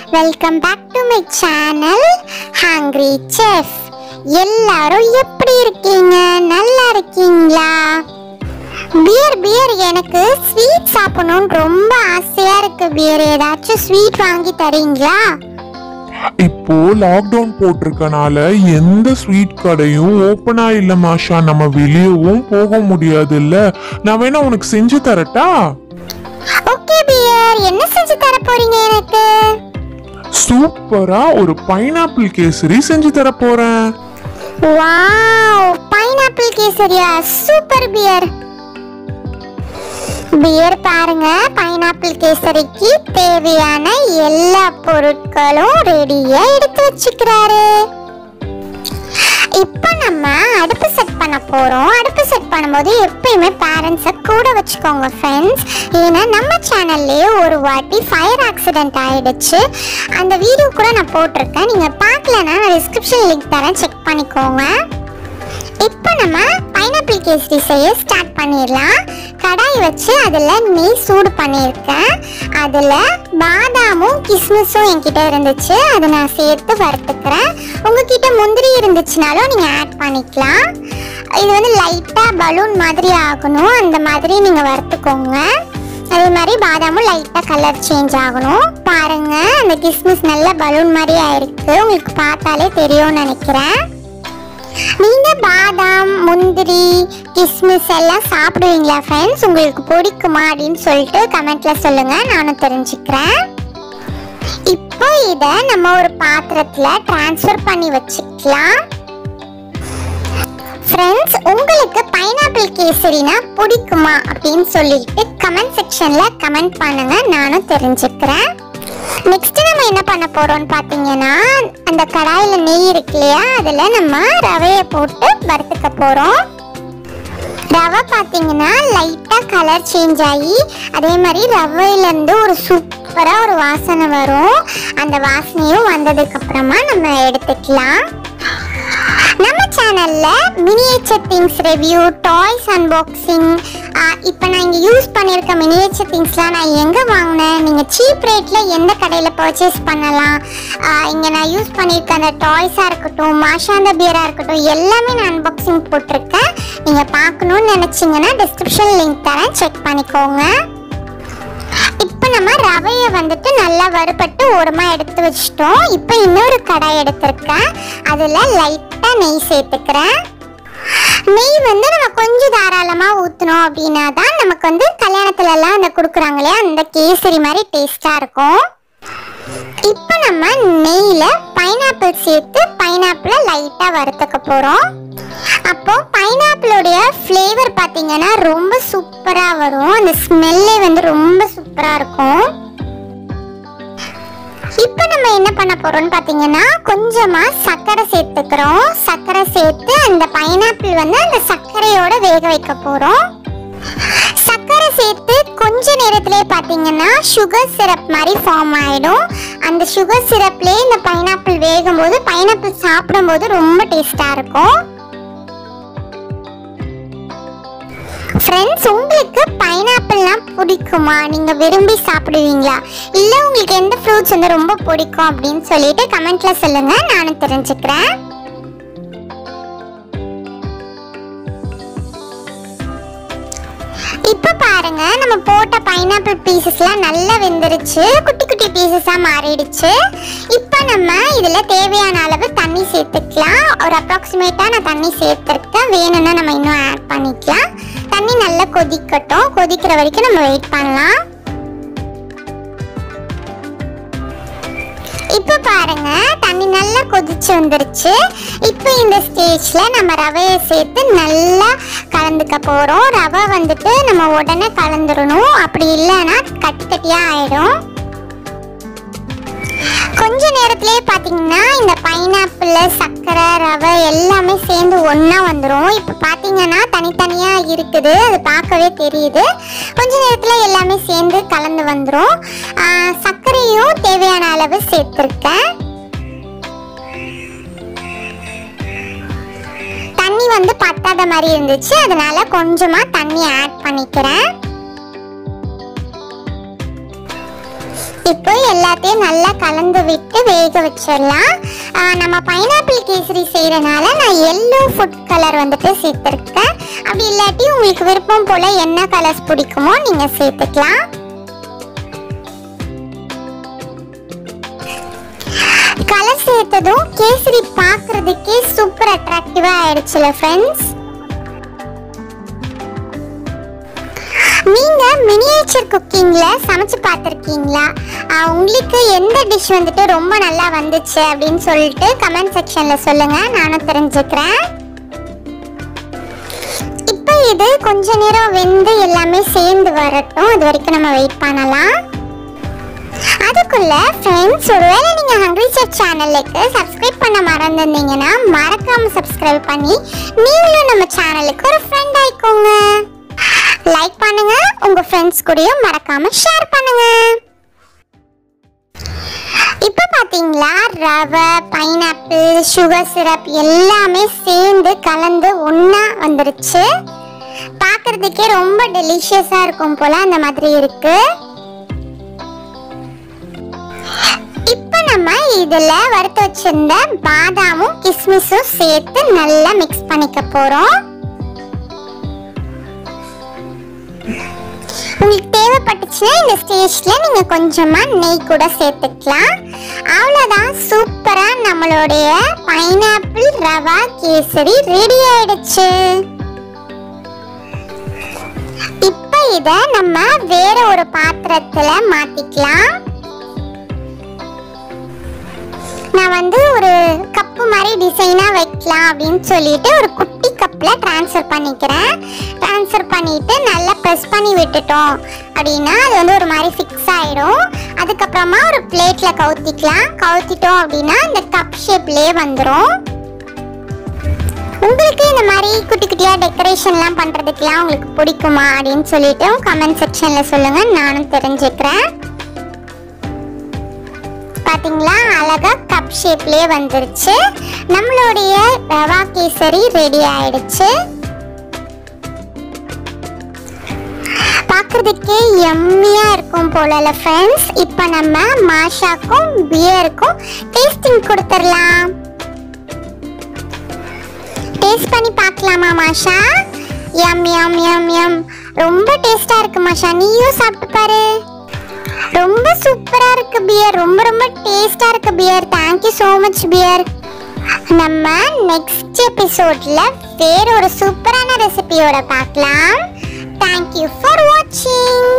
welcome back to my channel hungry chef எல்லாரும் எப்படி இருக்கீங்க நல்லா இருக்கீங்களா பியர் பியர் எனக்கு ஸ்வீட் சாப்பிடணும்னு ரொம்ப ஆசையா இருக்கு பியர் ஏதாச்சும் ஸ்வீட் வாங்கி தரீங்களா இப்போ லாக்டவுன் போட்டிருக்கனால எந்த ஸ்வீட் கடையும் ஓப்பனா இல்ல மாஷா நம்ம வெளியவும் போக முடியாது இல்ல நான் வேணா உனக்கு செஞ்சு தரட்டா ஓகே பியர் என்ன செஞ்சு தர போறீங்க எனக்கு சூப்பரா ஒரு பைனாப்பிள் கேசரி செஞ்சு தர போறேன் வாவ் பைனாப்பிள் கேசரியா சூப்பர் பியர் பியர் பாருங்க பைனாப்பிள் கேசரிக்கு தேவையான எல்லா பொருட்களும் ரெடியா எடுத்து வச்சுக்கிறாரு இப்போ நம்ம அடுப்பு செட் பண்ண போறோம் அடுப்பு செட் பண்ணும்போது எப்பயுமே பேரண்ட்ஸை கூட வச்சுக்கோங்க ஃப்ரெண்ட்ஸ் ஏன்னா நம்ம சேனல்லே ஒரு வாட்டி ஃபயர் ஆக்சிடென்ட் ஆயிடுச்சு அந்த வீடியோ கூட நான் போட்டிருக்கேன் நீங்க பார்க்கலன்னா நான் டிஸ்கிரிப்ஷன் லிங்க் தரேன் செக் பண்ணிக்கோங்க இப்போ நம்ம பைனாப்பிள் கேசரி செய்ய ஸ்டார்ட் பண்ணிடலாம் கடாய் வச்சு அதில் நெய் சூடு பண்ணியிருக்கேன் அதில் பாதாமும் கிஸ்மிஸும் என்கிட்ட இருந்துச்சு அதை நான் சேர்த்து வறுத்துக்கிறேன் உங்ககிட்ட முந்திரி இருந்துச்சுனாலும் நீங்கள் ஆட் பண்ணிக்கலாம் இது வந்து லைட்டாக பலூன் மாதிரி ஆகணும் அந்த மாதிரி நீங்கள் வறுத்துக்கோங்க அதே மாதிரி பாதாமும் லைட்டாக கலர் சேஞ்ச் ஆகணும் பாருங்க அந்த கிஸ்மிஸ் நல்ல பலூன் மாதிரி ஆயிருக்கு உங்களுக்கு பார்த்தாலே தெரியும்னு நினைக்கிறேன் நீங்க பாதாம் முந்திரி கிஸ்மிஸ் எல்லாம் சாப்பிடுவீங்களா ஃப்ரெண்ட்ஸ் உங்களுக்கு பிடிக்குமா அப்படின்னு சொல்லிட்டு கமெண்ட்ல சொல்லுங்க நானும் தெரிஞ்சுக்கிறேன் இப்போ இதை நம்ம ஒரு பாத்திரத்துல ட்ரான்ஸ்ஃபர் பண்ணி வச்சுக்கலாம் ஃப்ரெண்ட்ஸ் உங்களுக்கு பைனாப்பிள் கேசரினா பிடிக்குமா அப்படின்னு சொல்லிட்டு கமெண்ட் செக்ஷன்ல கமெண்ட் பண்ணுங்க நானும் தெரிஞ்சுக்கிறேன் நெக்ஸ்ட் நம்ம என்ன பண்ண போறோம்னு பார்த்தீங்கன்னா அந்த கடாயில நெய் இருக்கு இல்லையா அதுல நம்ம ரவையை போட்டு வறுத்துக்க போறோம் ரவை பார்த்தீங்கன்னா லைட்டாக கலர் சேஞ்ச் ஆகி அதே மாதிரி ரவையிலேருந்து ஒரு சூப்பராக ஒரு வாசனை வரும் அந்த வாசனையும் வந்ததுக்கு அப்புறமா நம்ம எடுத்துக்கலாம் நம்ம சேனல்ல miniature things review toys unboxing இப்போ நான் இங்கே யூஸ் பண்ணியிருக்க மினியேச்சர் திங்ஸ்லாம் நான் எங்கே வாங்கினேன் நீங்கள் சீப் ரேட்டில் எந்த கடையில் பர்ச்சேஸ் பண்ணலாம் இங்கே நான் யூஸ் பண்ணியிருக்க அந்த டாய்ஸாக இருக்கட்டும் மாஷாந்த பியராக இருக்கட்டும் எல்லாமே நான் அன்பாக்சிங் போட்டிருக்கேன் நீங்கள் பார்க்கணுன்னு நினச்சிங்கன்னா டிஸ்கிரிப்ஷன் லிங்க் தரேன் செக் பண்ணிக்கோங்க இப்போ நம்ம ரவையை வந்துட்டு நல்லா வறுபட்டு ஓரமாக எடுத்து வச்சிட்டோம் இப்போ இன்னொரு கடாய் எடுத்திருக்கேன் அதில் லைட்டாக நெய் சேர்த்துக்கிறேன் நெய் வந்து நம்ம கொஞ்சம் தாராளமாக ஊற்றணும் அப்படின்னா தான் நமக்கு வந்து கல்யாணத்துலலாம் அந்த கொடுக்குறாங்க இல்லையா அந்த கேசரி மாதிரி டேஸ்ட்டாக இருக்கும் இப்போ நம்ம நெய்யில் பைனாப்பிள் சேர்த்து பைனாப்பிளை லைட்டாக வறுத்துக்க போகிறோம் அப்போ பைனாப்பிளோடைய ஃப்ளேவர் பார்த்தீங்கன்னா ரொம்ப சூப்பராக வரும் அந்த ஸ்மெல்லே வந்து ரொம்ப சூப்பராக இருக்கும் இப்போ நம்ம என்ன பண்ண போறோம்னு பார்த்தீங்கன்னா கொஞ்சமா சர்க்கரை சேர்த்துக்கிறோம் சர்க்கரை சேர்த்து அந்த பைனாப்பிள் வந்து அந்த சர்க்கரையோட வேக வைக்க போறோம் சர்க்கரை சேர்த்து கொஞ்ச நேரத்திலே பார்த்தீங்கன்னா சுகர் சிரப் மாதிரி ஃபார்ம் ஆயிடும் அந்த சுகர் சிரப்லேயே இந்த பைனாப்பிள் வேகும்போது பைனாப்பிள் சாப்பிடும்போது ரொம்ப டேஸ்டாக இருக்கும் ஃப்ரெண்ட்ஸ் உங்களுக்கு பைனாப்பிள்லாம் பிடிக்குமா நீங்கள் விரும்பி சாப்பிடுவீங்களா இல்லை உங்களுக்கு எந்த ஃப்ரூட்ஸ் வந்து ரொம்ப பிடிக்கும் அப்படின்னு சொல்லிட்டு கமெண்ட்ல சொல்லுங்க நானும் தெரிஞ்சுக்கிறேன் இப்போ பாருங்க நம்ம போட்ட பைனாப்பிள் பீசஸ்லாம் நல்லா வெந்துருச்சு குட்டி குட்டி பீசஸாக மாறிடுச்சு இப்போ நம்ம இதில் தேவையான அளவு தண்ணி சேர்த்துக்கலாம் ஒரு அப்ராக்சிமேட்டாக நான் தண்ணி சேர்த்துருக்கேன் வேணும்னா நம்ம இன்னும் ஆட் பண்ணிக்கலாம் தண்ணி நல்லா கொதிக்கட்டும் கொதிக்கிற வரைக்கும் நம்ம வெயிட் பண்ணலாம் இப்போ பாருங்க தண்ணி நல்லா கொதிச்சு வந்துருச்சு இப்போ இந்த ஸ்டேஜ்ல நம்ம ரவையை சேர்த்து நல்லா கலந்துக்க போறோம் ரவை வந்துட்டு நம்ம உடனே கலந்துடணும் அப்படி இல்லைன்னா கட்டி கட்டியா ஆயிடும் கொஞ்ச நேரத்திலேயே பார்த்தீங்கன்னா இந்த பைனாப்பிள் சர்க்கரை ரவை எல்லாமே சேர்ந்து ஒன்றா வந்துடும் இப்போ பார்த்தீங்கன்னா தனித்தனியாக இருக்குது அது பார்க்கவே தெரியுது கொஞ்ச நேரத்தில் எல்லாமே சேர்ந்து கலந்து வந்துடும் சர்க்கரையும் தேவையான அளவு சேர்த்துருக்கேன் தண்ணி வந்து பத்தாத மாதிரி இருந்துச்சு அதனால கொஞ்சமாக தண்ணி ஆட் பண்ணிக்கிறேன் இப்போ எல்லாத்தையும் நல்லா கலந்து விட்டு வேக வச்சிடலாம் ஆஹ் நம்ம பைனாப்பிள் கேசரி செய்கிறனால நான் எல்லோ ஃபுட் கலர் வந்துட்டு சேர்த்துருக்கேன் அப்படி இல்லாட்டி உங்களுக்கு விருப்பம் போல் என்ன கலர்ஸ் பிடிக்குமோ நீங்கள் சேர்த்துக்கலாம் கலர் சேர்த்ததும் கேசரி பார்க்கறதுக்கே சூப்பர் அட்ராக்டிவா ஆயிடுச்சுல ஃப்ரெண்ட்ஸ் நீங்க மினியேச்சர் குக்கிங்ல சமைச்சு பார்த்துருக்கீங்களா உங்களுக்கு எந்த டிஷ் வந்துட்டு ரொம்ப நல்லா வந்துச்சு அப்படின்னு சொல்லிட்டு கமெண்ட் செக்ஷன்ல சொல்லுங்க நானும் தெரிஞ்சுக்கிறேன் இப்போ இது கொஞ்ச நேரம் வெந்து எல்லாமே சேர்ந்து வரட்டும் அது வரைக்கும் நம்ம வெயிட் பண்ணலாம் அதுக்குள்ள ஃப்ரெண்ட்ஸ் ஒருவேளை நீங்க ஹங்கிரி செட் சேனலுக்கு சப்ஸ்கிரைப் பண்ண மறந்துருந்தீங்கன்னா மறக்காம சப்ஸ்கிரைப் பண்ணி நீங்களும் நம்ம சேனலுக்கு ஒரு ஃப்ரெண்ட் ஆயிக்கோங்க லைக் பண்ணுங்க உங்க ஃப்ரெண்ட்ஸ் கூடயும் மறக்காம ஷேர் பண்ணுங்க இப்போ பாத்தீங்களா ரவை பைனாப்பிள் சுகர் சிரப் எல்லாமே சேர்ந்து கலந்து ஒண்ணா வந்துருச்சு பார்க்கறதுக்கே ரொம்ப டெலிஷியஸா இருக்கும் போல அந்த மாதிரி இருக்கு இப்போ நம்ம இதுல வறுத்து வச்சிருந்த பாதாமும் கிஸ்மிஸும் சேர்த்து நல்லா மிக்ஸ் பண்ணிக்க போறோம் உங்களுக்கு தேவைப்பட்டுச்சுன்னா இந்த ஸ்டேஜ்ல நீங்க கொஞ்சமா நெய் கூட சேர்த்துக்கலாம் அவ்வளவுதான் சூப்பரா நம்மளுடைய பைனாப்பிள் ரவா கேசரி ரெடி ஆயிடுச்சு இப்போ இத நம்ம வேற ஒரு பாத்திரத்துல மாத்திக்கலாம் நான் வந்து ஒரு கப்பு மாதிரி டிசைனாக வைக்கலாம் அப்படின்னு சொல்லிட்டு ஒரு குட்டி கப்பில் ட்ரான்ஸ்ஃபர் பண்ணிக்கிறேன் ட்ரான்ஸ்ஃபர் பண்ணிட்டு நல்லா ப்ரெஸ் பண்ணி விட்டுட்டோம் அப்படின்னா அது வந்து ஒரு மாதிரி ஃபிக்ஸ் ஆகிடும் அதுக்கப்புறமா ஒரு பிளேட்டில் கவுத்திக்கலாம் கவுத்திட்டோம் அப்படின்னா இந்த கப் ஷேப்லேயே வந்துடும் உங்களுக்கு இந்த மாதிரி குட்டி குட்டியாக டெக்கரேஷன்லாம் பண்ணுறதுக்கெலாம் உங்களுக்கு பிடிக்குமா அப்படின்னு சொல்லிட்டு கமெண்ட் செக்ஷனில் சொல்லுங்கள் நானும் தெரிஞ்சுக்கிறேன் பாத்தீங்களா அழகா கப் ஷேப்லயே வந்துருச்சு நம்மளுடைய ரவா கேசரி ரெடி ஆயிடுச்சு பார்க்கறதுக்கே எம்மியா இருக்கும் போல ஃப்ரெண்ட்ஸ் இப்போ நம்ம மாஷாக்கும் பியருக்கும் டேஸ்டிங் கொடுத்துடலாம் டேஸ்ட் பண்ணி பார்க்கலாமா மாஷா எம் எம் எம் எம் ரொம்ப டேஸ்டா இருக்கு மாஷா நீயும் சாப்பிட்டு பாரு ரொம்ப சூப்பரா இருக்கு பியர் ரொம்ப ரொம்ப டேஸ்டா இருக்கு bear thank you so much bear நம்ம நெக்ஸ்ட் எபிசோட்ல வேற ஒரு சூப்பரான ரெசிபியோட பார்க்கலாம் தேங்க்யூ ஃபார் வாட்சிங்